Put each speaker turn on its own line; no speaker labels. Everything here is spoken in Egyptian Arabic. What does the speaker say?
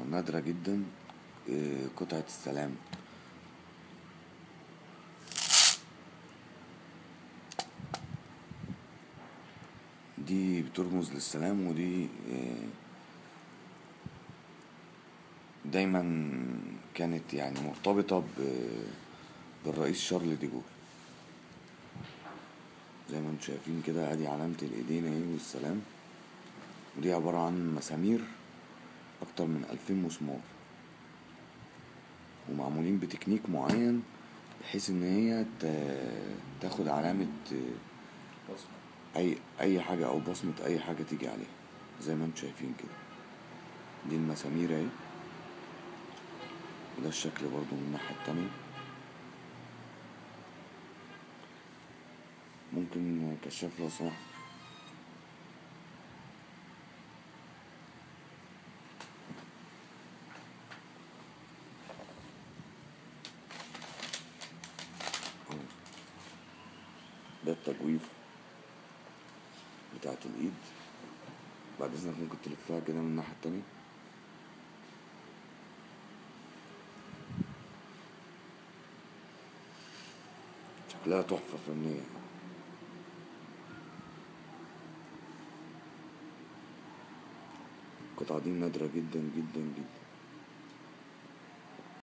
نادرة جدا آه، قطعة السلام دي بترمز للسلام ودي آه، دايما كانت يعني مرتبطة ب- بالرئيس شارل دي جول زي ما انتم شايفين كده ادي علامة الايدين اهي والسلام ودي عبارة عن مسامير اكتر من الفين مسمار ومعمولين بتكنيك معين بحيث ان هي تا- تاخد علامة آه،
بصمة
اي اي حاجة او بصمة اي حاجة تيجي عليها زي ما انتم شايفين كده دي المسامير اهي وده الشكل برضو من الناحية التانية ممكن كشاف لو سمحت أهو. ده التجويف بتاعت الايد بعد اذنك ممكن تلفها كده من الناحية التانية شكلها تحفة فنية القطعة دي نادرة جدا جدا جدا